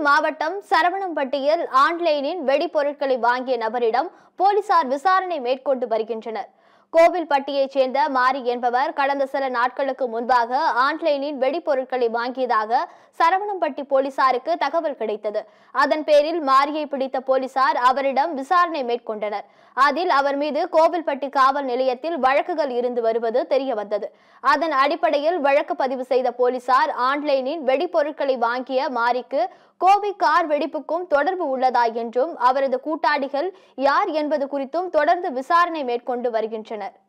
மாவட்டம் சரவணம்பட்டியில் ஆன்லைனில் வெடிபொருட்களை வாங்கிய நபரிடம் போலீசார் விசாரணை மேற்கொண்டு வருகின்றனர் கோவில்பட்டியைச் சேர்ந்த மாரி என்பவர் கடந்த சில நாட்களுக்கு முன்பாக ஆன்லைனில் வெடிபொருட்களை வாங்கியதாக சரவணம்பட்டி போலீசாருக்கு தகவல் கிடைத்தது அதன் பேரில் மாரியை பிடித்த போலீசார் அவரிடம் விசாரணை மேற்கொண்டனர் அதில் அவர் மீது கோவில்பட்டி காவல் நிலையத்தில் வழக்குகள் இருந்து வருவது தெரிய வந்தது அதன் அடிப்படையில் வழக்கு பதிவு செய்த போலீசார் ஆன்லைனில் வெடிபொருட்களை வாங்கிய மாரிக்கு கோவை கார் வெடிப்புக்கும் தொடர்பு உள்ளதா என்றும் அவரது கூட்டாளிகள் யார் என்பது குறித்தும் தொடர்ந்து விசாரணை மேற்கொண்டு வருகின்றனர்